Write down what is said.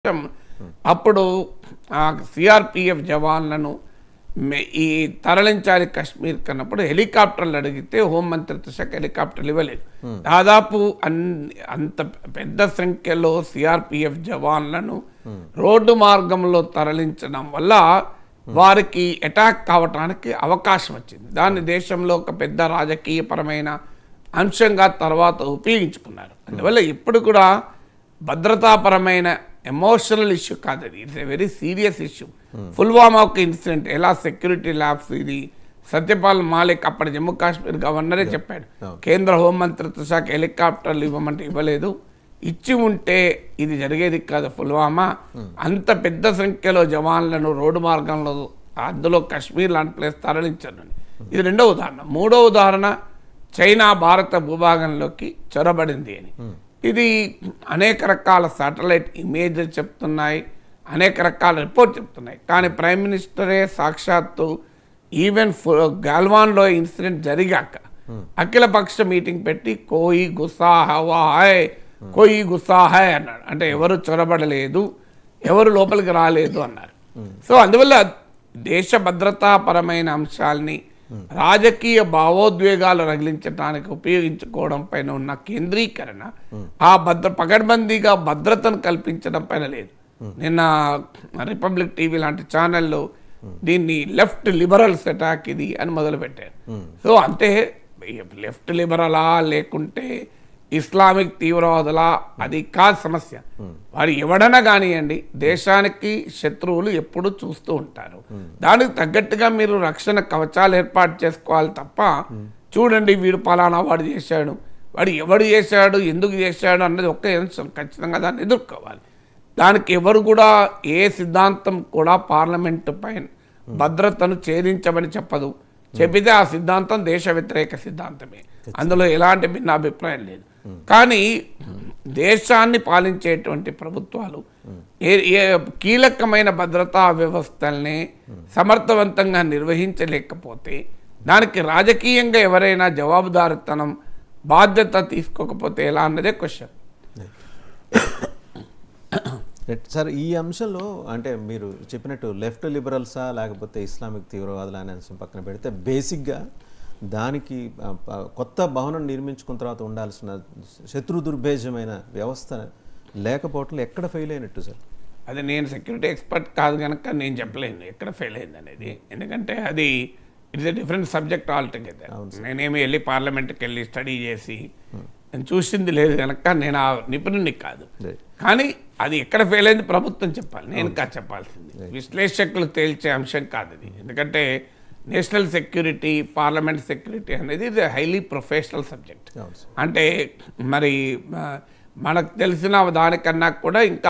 విషయం అప్పుడు ఆ సిఆర్పిఎఫ్ జవాన్లను మే- ఈ తరలించాలి కశ్మీర్ కన్నప్పుడు హెలికాప్టర్లు అడిగితే హోంమంత్రిత్వ శాఖ హెలికాప్టర్లు ఇవ్వలేదు దాదాపు అన్ అంత పెద్ద సంఖ్యలో సిఆర్పిఎఫ్ జవాన్లను రోడ్డు మార్గంలో తరలించడం వల్ల వారికి అటాక్ కావటానికి అవకాశం వచ్చింది దాన్ని దేశంలో ఒక పెద్ద రాజకీయపరమైన అంశంగా తర్వాత ఉపయోగించుకున్నారు అందువల్ల ఇప్పుడు కూడా భద్రతాపరమైన ఎమోషనల్ ఇష్యూ కాదు అది it's a very serious issue Pulwama ఒక ఇన్సిడెంట్ ఎలా సెక్యూరిటీ ల్యాబ్స్ ఇది సత్యపాల్ మాలిక్ అప్పటి జమ్మూ కాశ్మీర్ గవర్నరే చెప్పాడు కేంద్ర హోంమంత్రిత్వ శాఖ హెలికాప్టర్లు ఇవ్వమంటే ఇవ్వలేదు ఇచ్చి ఉంటే ఇది జరిగేది కాదు పుల్వామా అంత పెద్ద సంఖ్యలో జవాన్లను రోడ్డు మార్గంలో అందులో కాశ్మీర్ లాంటి ప్లేస్ తరలించారు ఇది రెండో ఉదాహరణ మూడో ఉదాహరణ చైనా భారత భూభాగంలోకి చొరబడింది అని ఇది అనేక రకాల శాటిలైట్ ఇమేజ్ చెప్తున్నాయి అనేక రకాల రిపోర్ట్ చెప్తున్నాయి కానీ ప్రైమ్ మినిస్టరే సాక్షాత్తు ఈవెన్ గాల్వాన్లో ఇన్సిడెంట్ జరిగాక అఖిలపక్ష మీటింగ్ పెట్టి కోయి గుస్సా హవా హాయ్ కోయి గుస్సా హాయ్ అన్నాడు అంటే ఎవరు చొరబడలేదు ఎవరు లోపలికి రాలేదు అన్నారు సో అందువల్ల దేశ భద్రతాపరమైన అంశాల్ని రాజకీయ భావోద్వేగాలు రగిలించడానికి ఉపయోగించుకోవడం పైన ఉన్న కేంద్రీకరణ ఆ భద్ర పకడ్బందీగా భద్రతను కల్పించడం పైన లేదు నిన్న రిపబ్లిక్ టీవీ లాంటి ఛానల్లో దీన్ని లెఫ్ట్ లిబరల్స్ అటాక్ ఇది అని మొదలుపెట్టారు సో అంటే లెఫ్ట్ లిబరలా లేకుంటే ఇస్లామిక్ తీవ్రవాదులా అది కాదు సమస్య వారు ఎవడన్నా కానివ్వండి దేశానికి శత్రువులు ఎప్పుడు చూస్తూ ఉంటారు దానికి తగ్గట్టుగా మీరు రక్షణ కవచాలు ఏర్పాటు చేసుకోవాలి తప్ప చూడండి వీడు పలానా వాడు చేశాడు వాడు ఎవడు చేశాడు ఎందుకు చేశాడు అన్నది ఒక్క అంశం ఖచ్చితంగా దాన్ని ఎదుర్కోవాలి దానికి ఎవరు కూడా ఏ సిద్ధాంతం కూడా పార్లమెంటు పైన భద్రతను ఛేదించమని చెప్పదు చెప్పితే ఆ సిద్ధాంతం దేశ వ్యతిరేక సిద్ధాంతమే అందులో ఎలాంటి భిన్నాభిప్రాయం లేదు కానీ దేశాన్ని పాలించేటువంటి ప్రభుత్వాలు ఏ ఏ కీలకమైన భద్రతా వ్యవస్థల్ని సమర్థవంతంగా నిర్వహించలేకపోతే దానికి రాజకీయంగా ఎవరైనా జవాబుదారితనం బాధ్యత తీసుకోకపోతే ఎలా అన్నదే క్వశ్చన్ రైట్. సార్ ఈ అంశంలో అంటే మీరు చెప్పినట్టు లెఫ్ట్ లిబరల్సా లేకపోతే ఇస్లామిక్ తీవ్రవాదులు అనే అంశం పక్కన పెడితే బేసిక్గా దానికి ఆ, ప- కొత్త భవనం నిర్మించుకున్న తర్వాత ఉండాల్సిన శత్రు దుర్భేజమైన వ్యవస్థ లేకపోవటంలో ఎక్కడ ఫెయిల్ అయినట్టు సార్ అది నేను సెక్యూరిటీ ఎక్స్పర్ట్ కాదు కనుక నేను చెప్పలేను ఎక్కడ ఫెయిల్ అయింది అనేది ఎందుకంటే అది it's a different subject altogether నేనేమి వెళ్ళి పార్లమెంట్కి వెళ్ళి స్టడీ చేసి నేను చూసింది లేదు కనుక నేను ఆ నిపుణుని కాదు Right. కానీ అది ఎక్కడ ఫెయిల్ అయింది ప్రభుత్వం చెప్పాలి నేను కాదు చెప్పాల్సింది విశ్లేషకులు తేల్చే అంశం కాదు అది ఎందుకంటే నేషనల్ సెక్యూరిటీ పార్లమెంట్ సెక్యూరిటీ అనేది ఇది హైలీ ప్రొఫెషనల్ సబ్జెక్ట్ అవును సార్ అంటే మరి ఆ, మనకు తెలిసిన దానికన్నా కూడా ఇంకా